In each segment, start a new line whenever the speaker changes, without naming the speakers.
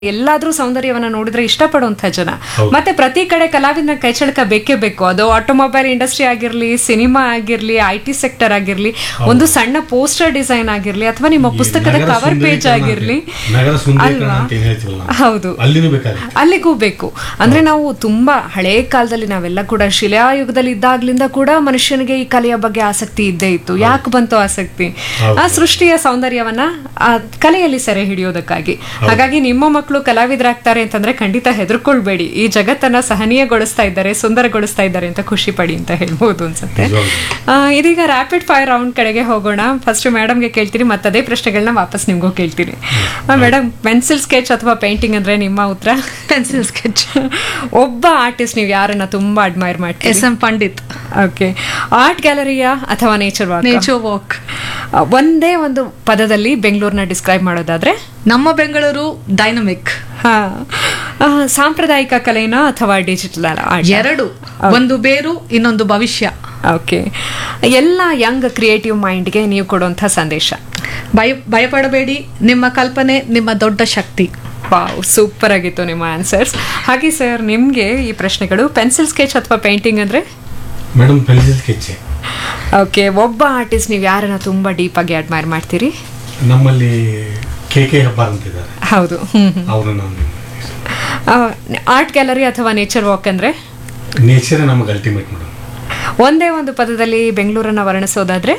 ಎಲ್ಲಾದ್ರೂ ಸೌಂದರ್ಯವನ್ನ ನೋಡಿದ್ರೆ ಇಷ್ಟಪಡುವಂತ ಜನ
ಹೌದು.
ಮತ್ತೆ ಪ್ರತಿ ಕಡೆ ಕಲಾವಿದನ ಕೈಚಳಕ ಬೇಕೇ ಬೇಕು ಅದು ಆಟೋಮೊಬೈಲ್ ಇಂಡಸ್ಟ್ರಿ ಆಗಿರ್ಲಿ ಸಿನಿಮಾ ಆಗಿರ್ಲಿ ಐ ಟಿ ಸೆಕ್ಟರ್ ಆಗಿರ್ಲಿ ಒಂದು ಸಣ್ಣ ಪೋಸ್ಟರ್ ಡಿಸೈನ್ ಆಗಿರ್ಲಿ ಅಥವಾ ನಿಮ್ಮ
ಈ
ಪುಸ್ತಕದ
ನಗರ
ಕವರ್ ಪೇಜ್
ಸುಂದರೀಕರಣ
ಆಗಿರ್ಲಿ
ಅಂತ- ನಗರ ಸುಂದರೀಕರಣ
ಅಲ್ವಾ?
ಅಂತ ಏನ್ ಹೇಳ್ತೀವಲ್ಲ ನಾವು.
ಹೌದು
ಅಲ್ಲಿನೂ ಬೇಕಾಗುತ್ತೆ
ಅಲ್ಲಿಗೂ ಬೇಕು ಅಂದ್ರೆ ನಾವು ತುಂಬಾ ಹಳೇ ಕಾಲದಲ್ಲಿ ನಾವೆಲ್ಲ ಕೂಡ ಶಿಲಾಯುಗದಲ್ಲಿ ಇದ್ದಾಗ್ಲಿಂದ ಕೂಡ ಮನುಷ್ಯನಿಗೆ ಈ ಕಲೆಯ ಬಗ್ಗೆ ಆಸಕ್ತಿ ಇದ್ದೇ ಇತ್ತು ಯಾಕೆ ಬಂತು ಆಸಕ್ತಿ
ಹೌದು.
ಆ ಸೃಷ್ಟಿಯ ಸೌಂದರ್ಯವನ್ನ ಆ ಕಲೆಯಲ್ಲಿ ಸೆರೆ ಹಿಡಿಯೋದಕ್ಕಾಗಿ ಹಾಗಾಗಿ ನಿಮ್ಮ ಮಕ್ಕಳು ಕಲಾವಿದರಾಗ್ತಾರೆ ಅಂತಂದ್ರೆ ಖಂಡಿತ ಹೆದರ್ಕೊಳ್ಬೇಡಿ ಈ ಜಗತ್ತನ್ನ ಸಹನೀಯಗೊಳಿಸ್ತಾ ಇದ್ದಾರೆ ಸುಂದರಗೊಳಿಸ್ತಾ ಇದ್ದಾರೆ ಅಂತ ಖುಷಿ ಪಡಿ ಅಂತ ಹೇಳ್ಬೋದು ಅನ್ಸುತ್ತೆ
ನಿಜವಾಗ್ಲೂ.
ಆ, ಇದೀಗ ರ್ಯಾಪಿಡ್ ಫೈರ್ ರೌಂಡ್ ಕಡೆಗೆ ಹೋಗೋಣ ಫಸ್ಟ್ ಮೇಡಮ್ಗೆ ಕೇಳ್ತೀನಿ ಮತ್ತೆ ಅದೇ ಪ್ರಶ್ನೆಗಳನ್ನ ವಾಪಸ್ ನಿಮ್ಗೂ ಕೇಳ್ತೀನಿ ಮೇಡಮ್ ಪೆನ್ಸಿಲ್ ಸ್ಕೆಚ್ ಅಥವಾ ಪೇಂಟಿಂಗ್ ಅಂದ್ರೆ ನಿಮ್ಮ ಉತ್ತರ
ಪೆನ್ಸಿಲ್ ಸ್ಕೆಚ್
ಒಬ್ಬ ಆರ್ಟಿಸ್ಟ್ ನೀವು ಯಾರನ್ನ ತುಂಬಾ ಅಡ್ಮೈರ್ ಮಾಡ್ತೀರಿ
S M Pandit
okay art ಗ್ಯಾಲರಿಯ ಅಥವಾ ನೇಚರ್ ವಾಕ್
ನೇಚರ್ ವಾಕ್
ಒಂದೇ ಒಂದು ಪದದಲ್ಲಿ ಬೆಂಗಳೂರನ್ನ ಡಿಸ್ಕ್ರೈಬ್ ಮಾಡೋದಾದ್ರೆ
ನಮ್ಮ ಬೆಂಗಳೂರು ಡೈನಮಿಕ್
ಹಾ ಆ, ಸಾಂಪ್ರದಾಯಿಕ ಕಲೆನ ಅಥವಾ ಡಿಜಿಟಲ್ ಆರ್ಟ್
ಎರಡು ಒಂದು ಬೇರು ಇನ್ನೊಂದು ಭವಿಷ್ಯ
ಓಕೆ ಎಲ್ಲ ಯಂಗ್ ಕ್ರಿಯೇಟಿವ್ ಮೈಂಡ್ಗೆ ನೀವು ಕೊಡುವಂಥ ಸಂದೇಶ
ಭಯ ಭಯಪಡಬೇಡಿ ನಿಮ್ಮ ಕಲ್ಪನೆ ನಿಮ್ಮ ದೊಡ್ಡ ಶಕ್ತಿ
ವಾವ್ ಸೂಪರ್ ಆಗಿತ್ತು ನಿಮ್ಮ ಆನ್ಸರ್ಸ್ ಹಾಗೆ ಸರ್ ನಿಮಗೆ ಈ ಪ್ರಶ್ನೆಗಳು ಪೆನ್ಸಿಲ್ ಸ್ಕೆಚ್ ಅಥವಾ ಪೇಂಟಿಂಗ್ ಅಂದ್ರೆ
ಮೇಡಮ್ ಪೆನ್ಸಿಲ್ ಸ್ಕೆಚ್
ಓಕೆ ಒಬ್ಬ ಆರ್ಟಿಸ್ಟ್ ನೀವು ಯಾರನ್ನ ತುಂಬಾ ಡೀಪ್ ಆಗಿ ಅಡ್ಮೈರ್ ಮಾಡ್ತೀರಿ
ನಮ್ಮಲ್ಲಿ ಕೆ ಕೆ ಹೆಬ್ಬಾರ್ ಅಂತಿದ್ದಾರೆ
ಹೌದು ಹ್ಮ್
ಅವರು ನಾನು
ಆರ್ಟ್ ಗ್ಯಾಲರಿ ಅಥವಾ ನೇಚರ್ ವಾಕ್ ಅಂದ್ರೆ
ನೇಚರೇ ನಮಗೆ ಅಲ್ಟಿಮೇಟ್ ಮೇಡಮ್
ಒಂದೇ ಒಂದು ಪದದಲ್ಲಿ ಬೆಂಗಳೂರನ್ನ ವರ್ಣಿಸೋದಾದ್ರೆ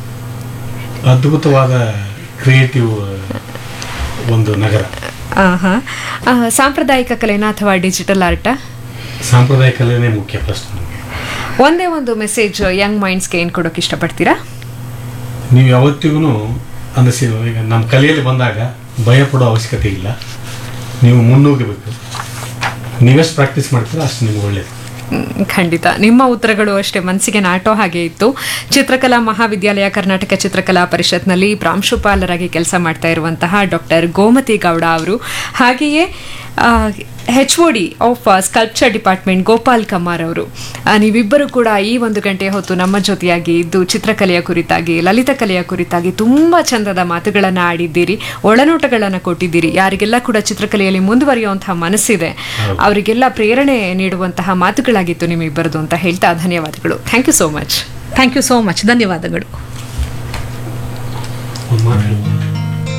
ಅದ್ಭುತವಾದ ಕ್ರಿಯೇಟಿವ್ ಒಂದು ನಗರ
ಆಹಾ. ಆ, ಸಾಂಪ್ರದಾಯಿಕ ಕಲೆನ ಅಥವಾ ಡಿಜಿಟಲ್ ಆರ್ಟ
ಸಾಂಪ್ರದಾಯಿಕ ಕಲೆನೇ ಮುಖ್ಯ ಫಸ್ಟ್ ನಮಗೆ
ಒಂದೇ ಒಂದು ಮೆಸೇಜ್ ಯಂಗ್ ಮೈಂಡ್ಸ್ಗೆ ಏನು ಕೊಡೋಕೆ ಇಷ್ಟಪಡ್ತೀರಾ
ನೀವು ಯಾವತ್ತಿಗೂ ಅಂದ್ರೆ ಸಿ- ಈಗ ನಮ್ಮ ಕಲೆಯಲ್ಲಿ ಬಂದಾಗ ಭಯ ಪಡೋ ಅವಶ್ಯಕತೆ ಇಲ್ಲ ನೀವು ಮುನ್ನುಗ್ಗಬೇಕು ನೀವೆಷ್ಟು ಪ್ರಾಕ್ಟೀಸ್ ಮಾಡ್ತೀರೋ ಅಷ್ಟು ನಿಮ್ಗೆ ಒಳ್ಳೇದು
ಹ್ಮ್, ಖಂಡಿತ ನಿಮ್ಮ ಉತ್ತರಗಳು ಅಷ್ಟೇ ಮನಸ್ಸಿಗೆ ನಾಟೋ ಹಾಗೆ ಇತ್ತು ಚಿತ್ರಕಲಾ ಮಹಾವಿದ್ಯಾಲಯ ಕರ್ನಾಟಕ ಚಿತ್ರಕಲಾ ಪರಿಷತ್ನಲ್ಲಿ ಪ್ರಾಂಶುಪಾಲರಾಗಿ ಕೆಲಸ ಮಾಡ್ತಾ ಇರುವಂತಹ ಡಾಕ್ಟರ್ ಗೋಮತಿ ಗೌಡ ಅವರು ಹಾಗೆಯೇ H O D of sculpture department Gopal Kamar ಅವರು ಆ, ನೀವಿಬ್ಬರು ಕೂಡ ಈ ಒಂದು ಗಂಟೆ ಹೊತ್ತು ನಮ್ಮ ಜೊತೆಯಾಗಿ ಇದ್ದು ಚಿತ್ರಕಲೆಯ ಕುರಿತಾಗಿ ಲಲಿತ ಕಲೆಯ ಕುರಿತಾಗಿ ತುಂಬ ಚಂದದ ಮಾತುಗಳನ್ನು ಆಡಿದ್ದೀರಿ ಒಳನೋಟಗಳನ್ನು ಕೊಟ್ಟಿದ್ದೀರಿ ಯಾರಿಗೆಲ್ಲ ಕೂಡ ಚಿತ್ರಕಲೆಯಲ್ಲಿ ಮುಂದುವರಿಯುವಂತಹ ಮನಸ್ಸಿದೆ ಅವರಿಗೆಲ್ಲ ಪ್ರೇರಣೆ ನೀಡುವಂತಹ ಮಾತುಗಳಾಗಿತ್ತು ನಿಮ್ಮಿಬ್ಬರದು ಅಂತ ಹೇಳ್ತಾ ಧನ್ಯವಾದಗಳು thank you so much
thank you so much ಧನ್ಯವಾದಗಳು
ಒಂದು ಮಾತು ಹೇಳಿ.